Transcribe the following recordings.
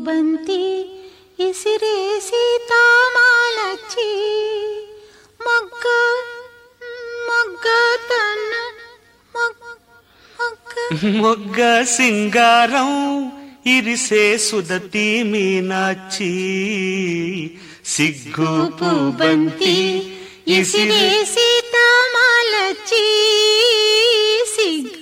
పూబంతి ఇసిరేసి తామాలచ్చి మొగ్గ మొగ్గ తన మొగ్గ మొగ్గ మొగ్గ సింగారం ఇరిసే సుదతి మీనాచి సిగ్గు పూబంతి ఇసిరే ఇసిరేసి తామాలచ్చి సిగ్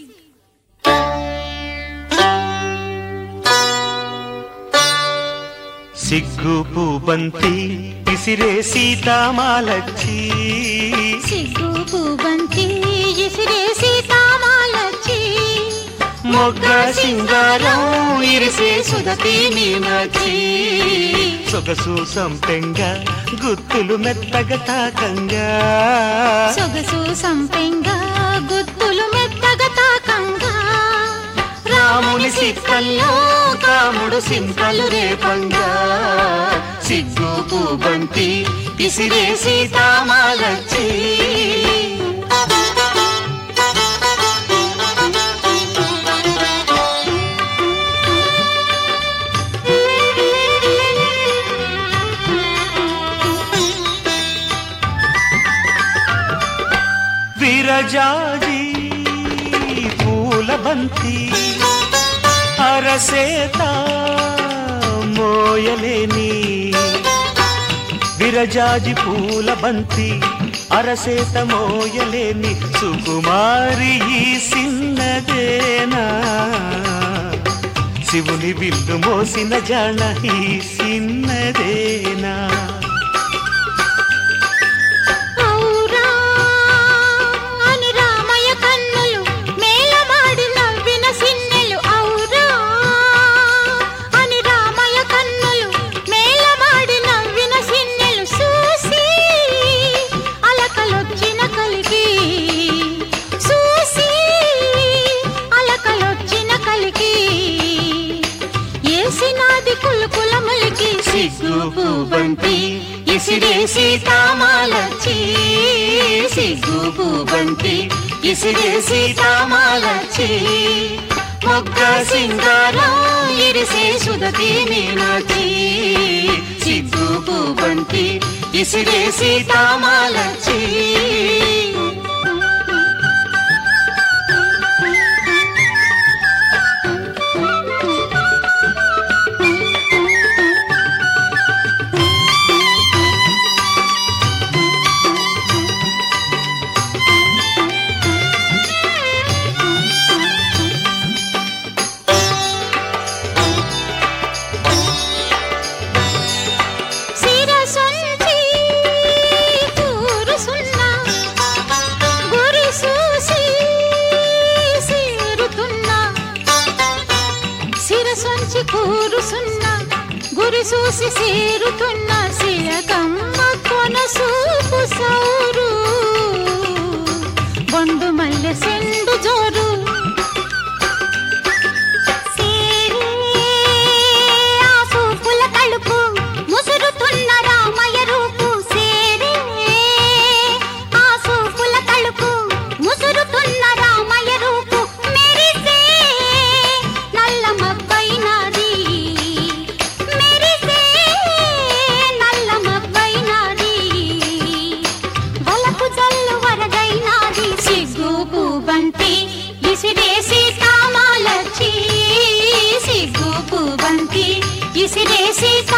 సిగ్గు పూబంతి ఇసిరే సీతామాలచ్చి సిగ్గు పూబంతి ఇసిరేసి తామాలచ్చి మొగ్గ సింగారం ఇరిసే సుదతి మీనాచి సొగసు సంపెంగ గుత్తులు మెత్తగ తాకంగా సొగసు సంపెంగా గుత్తులు మెత్తగా తాకంగా రాముని సిక్కల్లో కాముడు సింకలు రేపంగా సిగ్గు పూబంతి ఇసిరే సీతామాలచ్చి విరజాజి పూల బంతి అరసేత మోయలేని విరజాజి పూల బంతి అరసేత మోయలేని సుకుమారి ఈ సిన్నదేనా శివుని విల్లు మోసిన జన ఈ సిన్నదేనా ఔరా అని రామయ్య కన్నులు మేలమాడి నవ్విన సిన్నెలు ఔరా అని రామయ్య కన్నులు మేలమాడి నవ్విన సిన్నెలు చూసి అలకలొచ్చిన కలిగి చూసి అలకలొచ్చిన కలిగి ఏసినాది కులుకుల ములికి సిగ్గు పూబంతి ఇసిరే సీతామాలచ్చి సిగ్గు పూబంతి ఇసిరే సీతామాలచ్చి మొగ్గ సింగారం ఇరిసే సుదతి మీనాచి సిగ్గు పూబంతి ఇసిరే సీతామాలచ్చి శిరసొంచి కూరుసున్న గురి చూసి సీరుతున్న శిరసొంచి కూరుసున్న గురి చూసి సీరుతున్న శిరకమ్మ కొన సూపు సౌరు బొండు మల్లె సెండు జోరు ఆ సూపుల తలుపు ముసురుతున్న రామయ్య రూపు సేరే ఆ సూపుల తలుపు ముసురుతున్న రామయ్య రూపు మెరిసే నల్ల మబ్బైనాది మెరిసే నల్ల మబ్బైనాది వలపు జల్లు వరదైనాది సిగ్గు పూబంతి ఇసిరేసి తామాలచ్చి సిగ్గు పూబంతి ఇసిరేసి